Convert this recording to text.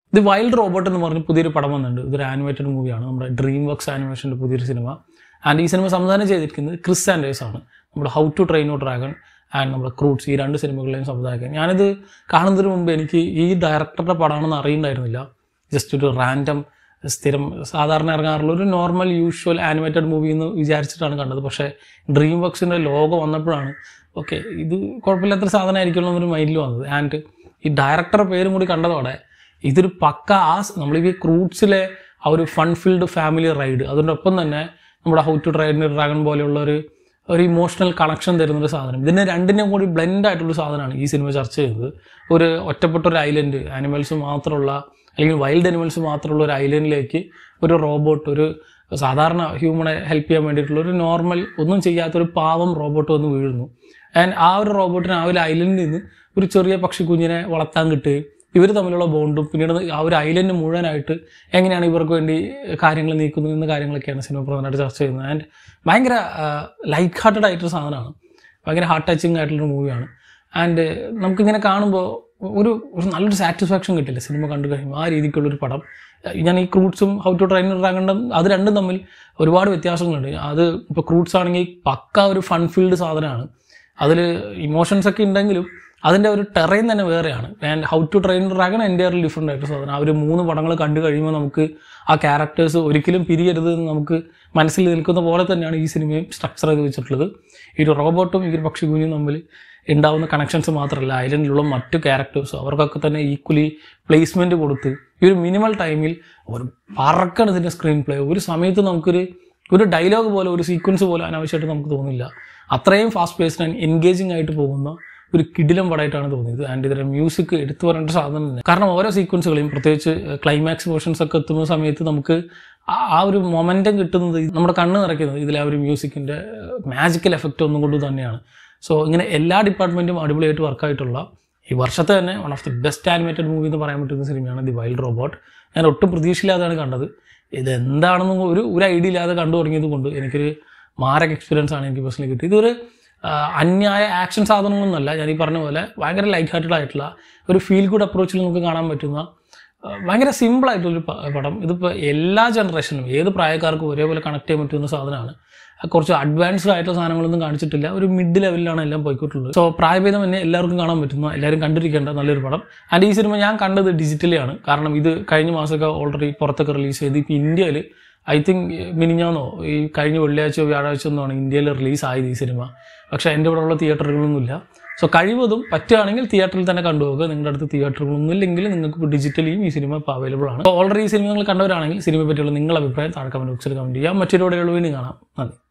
ഇത് wild robot എന്ന് പറഞ്ഞ് പുതിയൊരു പടം വന്നിട്ടുണ്ട് ഇതൊരു ആനിമേറ്റഡ് മൂവിയാണ് നമ്മുടെ ഡ്രീം വർക്സ് ആനിമേഷൻ്റെ പുതിയൊരു സിനിമ ആൻഡ് ഈ സിനിമ സംവിധാനം ചെയ്തിരിക്കുന്നത് ക്രിസ് ആൻഡേഴ്സ് ആണ് നമ്മുടെ how to train your dragon and നമ്മുടെ ക്രൂട്ട്സ് ഈ രണ്ട് സിനിമകളെയും സംവിധായകൻ ഞാനിത് കാണുന്നതിന് മുമ്പ് എനിക്ക് ഈ ഡയറക്ടറുടെ പടമാണെന്ന് അറിയണ്ടായിരുന്നില്ല ജസ്റ്റ് ഒരു റാൻഡം സ്ഥിരം സാധാരണ ഇറങ്ങാറുള്ള ഒരു നോർമൽ യൂഷ്വൽ ആനിമേറ്റഡ് മൂവി എന്ന് വിചാരിച്ചിട്ടാണ് കണ്ടത് പക്ഷേ ഡ്രീം വർക്സിൻ്റെ ലോഗോ വന്നപ്പോഴാണ് ഓക്കെ ഇത് കുഴപ്പമില്ലാത്തൊരു സാധനമായിരിക്കുമല്ലോ എന്നൊരു മൈൻഡിൽ വന്നത് ആൻഡ് ഈ ഡയറക്ടറുടെ പേരും കൂടി കണ്ടതോടെ ഇതൊരു പക്ക ആ നമ്മൾ ഈ ക്രൂട്ട്സിലെ ആ ഒരു ഫൺ ഫിൽഡ് ഫാമിലി റൈഡ് അതിനൊപ്പം തന്നെ നമ്മുടെ ഹൗ ടു ട്രൈൻ ഡ്രാഗൺ പോലെയുള്ള ഒരു ഒരു ഇമോഷണൽ കണക്ഷൻ തരുന്നൊരു സാധനം ഇതിനെ രണ്ടിനെയും കൂടി ബ്ലെൻഡ് ആയിട്ടുള്ള സാധനമാണ് ഈ സിനിമ ചർച്ച ചെയ്തത് ഒരു ഒറ്റപ്പെട്ട ഒരു ഐലൻഡ് ആനിമൽസ് മാത്രമുള്ള അല്ലെങ്കിൽ വൈൽഡ് അനിമൽസ് മാത്രമുള്ള ഒരു ഐലൻഡിലേക്ക് ഒരു റോബോട്ട് ഒരു സാധാരണ ഹ്യൂമണെ ഹെൽപ്പ് ചെയ്യാൻ വേണ്ടിയിട്ടുള്ള ഒരു നോർമൽ ഒന്നും ചെയ്യാത്തൊരു പാവം റോബോട്ട് വന്ന് വീഴുന്നു ആൻഡ് ആ ഒരു റോബോട്ടിന് ആ ഒരു ഐലൻഡിൽ നിന്ന് ഒരു ചെറിയ പക്ഷിക്കുഞ്ഞിനെ വളർത്താൻ കിട്ടുകയും ഇവർ തമ്മിലുള്ള ബോണ്ടും പിന്നീട് ആ ഒരു ഐലൻഡ് മുഴുവനായിട്ട് എങ്ങനെയാണ് ഇവർക്ക് വേണ്ടി കാര്യങ്ങൾ നീക്കുന്നത് എന്ന കാര്യങ്ങളൊക്കെയാണ് സിനിമ പ്രധാനമായിട്ട് ചർച്ച ചെയ്യുന്നത് ആൻഡ് ഭയങ്കര ലൈറ്റ് ഹാർട്ടഡ് ആയിട്ടൊരു സാധനമാണ് ഭയങ്കര ഹാർട്ട് ടച്ചിങ് ആയിട്ടുള്ളൊരു മൂവിയാണ് ആൻഡ് നമുക്കിങ്ങനെ കാണുമ്പോൾ ഒരു ഒരു നല്ലൊരു സാറ്റിസ്ഫാക്ഷൻ കിട്ടില്ല സിനിമ കണ്ടു കഴിയുമ്പോൾ ആ രീതിക്കുള്ളൊരു പടം ഞാൻ ഈ ക്രൂട്ട്സും ഹൗ ടു ട്രെയിൻ ഡ്രാഗണ്ടും അത് രണ്ടും തമ്മിൽ ഒരുപാട് വ്യത്യാസങ്ങളുണ്ട് അത് ഇപ്പോൾ ക്രൂട്ട്സ് ആണെങ്കിൽ പക്ക ഒരു ഫൺ ഫീൽഡ് സാധനമാണ് അതിൽ ഇമോഷൻസ് ഒക്കെ ഉണ്ടെങ്കിലും അതിൻ്റെ ഒരു ടെറൈൻ തന്നെ വേറെയാണ് and how to train dragon എൻ്റെ ഒരു ഡിഫറെൻ്റ് ആയിട്ട് സാധനം ആ ഒരു മൂന്ന് പടങ്ങൾ കണ്ടു കഴിയുമ്പോൾ നമുക്ക് ആ ക്യാരക്ടേഴ്സ് ഒരിക്കലും പിരിയരുത് എന്ന് നമുക്ക് മനസ്സിൽ നിൽക്കുന്ന പോലെ തന്നെയാണ് ഈ സിനിമയും സ്ട്രക്ചർ ചെയ്ത് വെച്ചിട്ടുള്ളത് ഈ ഒരു റോബോട്ടും ഈ ഒരു പക്ഷിക്കുഞ്ഞും തമ്മിൽ ഉണ്ടാവുന്ന കണക്ഷൻസ് മാത്രമല്ല ഐലൻഡിലുള്ള മറ്റു ക്യാരക്ടേഴ്സും അവർക്കൊക്കെ തന്നെ ഈക്വലി പ്ലേസ്മെൻറ്റ് കൊടുത്ത് ഈ ഒരു മിനിമൽ ടൈമിൽ ഒരു പറക്കണം ഇതിൻ്റെ സ്ക്രീൻ പ്ലേ ഒരു സമയത്ത് നമുക്കൊരു ഒരു ഡയലോഗ് പോലെ ഒരു സീക്വൻസ് പോലെ അനാവശ്യമായിട്ട് നമുക്ക് തോന്നില്ല അത്രയും ഫാസ്റ്റ് പേസ്ഡ് ആൻഡ് എൻഗേജിങ് ആയിട്ട് പോകുന്ന ഒരു കിടിലം പടമായിട്ടാണ് തോന്നിയത് ആൻഡ് ഇതിൻ്റെ മ്യൂസിക് എടുത്തു പറയേണ്ട സാധനം തന്നെ കാരണം ഓരോ സീക്വൻസുകളെയും പ്രത്യേകിച്ച് ക്ലൈമാക്സ് പോർഷൻസ് ഒക്കെ എത്തുന്ന സമയത്ത് നമുക്ക് ആ- ആ ഒരു മൊമെൻറ്റം കിട്ടുന്നത് നമ്മുടെ കണ്ണ് നിറയ്ക്കുന്നത് ഇതിലെ ആ ഒരു മ്യൂസിക്കിൻ്റെ മാജിക്കൽ എഫക്റ്റ് ഒന്നും കൊണ്ട് തന്നെയാണ് സോ ഇങ്ങനെ എല്ലാ ഡിപ്പാർട്ട്മെൻറ്റും അടിപൊളിയായിട്ട് വർക്കായിട്ടുള്ള ഈ വർഷത്തെ തന്നെ one of the best animated movie എന്ന് പറയാൻ പറ്റുന്ന സിനിമയാണ് ദി വൈൽഡ് റോബോട്ട് ഞാൻ ഒട്ടും പ്രതീക്ഷയില്ലാതെയാണ് കണ്ടത് ഇത് എന്താണെന്ന് ഒരു ഒരു ഐഡിയ ഇല്ലാതെ കണ്ടു തുടങ്ങിയത് കൊണ്ട് എനിക്കൊരു മാരക എക്സ്പീരിയൻസ് ആണ് എനിക്ക് പേഴ്സണലി കിട്ടിയത് ഇതൊരു ആ, അന്യായ ആക്ഷൻ സാധനങ്ങളൊന്നുമല്ല ഞാൻ ഈ പറഞ്ഞ പോലെ ഭയങ്കര ലൈറ്റ് ഹാർട്ടഡ് ആയിട്ടുള്ള ഒരു ഫീൽ ഗുഡ് അപ്രോച്ചിൽ നമുക്ക് കാണാൻ പറ്റുന്ന ആ, ഭയങ്കര സിമ്പിൾ ആയിട്ടുള്ളൊരു പ- പടം ഇതിപ്പോൾ എല്ലാ ജനറേഷനും ഏത് പ്രായക്കാർക്കും ഒരേപോലെ കണക്ട് ചെയ്യാൻ പറ്റുന്ന സാധനമാണ് ആ, കുറച്ച് അഡ്വാൻസ്ഡ് ആയിട്ടുള്ള സാധനങ്ങളൊന്നും കാണിച്ചിട്ടില്ല ഒരു മിഡ് ലെവലിലാണ് എല്ലാം പോയിക്കൊണ്ടുള്ളത് സോ പ്രായഭേദം തന്നെ എല്ലാവർക്കും കാണാൻ പറ്റുന്ന എല്ലാവരും കണ്ടിരിക്കേണ്ട നല്ലൊരു പടം ആൻഡ് ഈ സിനിമ ഞാൻ കണ്ടത് ഡിജിറ്റലി ആണ് കാരണം ഇത് കഴിഞ്ഞ മാസമൊക്കെ ഓൾറെഡി പുറത്തൊക്കെ റിലീസ് ചെയ്ത് ഇപ്പോൾ ഇന്ത്യയിൽ ഐ തിങ്ക് മിനിഞ്ഞാന്നോ ഈ കഴിഞ്ഞ വെള്ളിയാഴ്ചയോ വ്യാഴാഴ്ച ഒന്നാണ് ഇന്ത്യയിൽ റിലീസ് ആയത് ഈ സിനിമ പക്ഷേ എൻ്റെ ഇവിടെ ഉള്ള തിയേറ്ററുകളൊന്നുമില്ല സോ കഴിവതും പറ്റുകയാണെങ്കിൽ തിയേറ്ററിൽ തന്നെ കണ്ടുപോകുക നിങ്ങളുടെ അടുത്ത് തിയേറ്ററുകളൊന്നും ഇല്ലെങ്കിൽ നിങ്ങൾക്ക് ഇപ്പോൾ ഡിജിറ്റലിയും ഈ സിനിമ ഇപ്പോൾ അവൈലബിൾ ആണ് ഓൾറെഡി ഈ സിനിമ നിങ്ങൾ കണ്ടവരാണെങ്കിൽ സിനിമയെ പറ്റിയുള്ള നിങ്ങളുടെ അഭിപ്രായം താഴെ കമൻറ്റ് ബോക്സിൽ കമൻറ്റ് ചെയ്യാം മറ്റൊരു വീഡിയോയിൽ വീണ്ടും കാണാം നന്ദി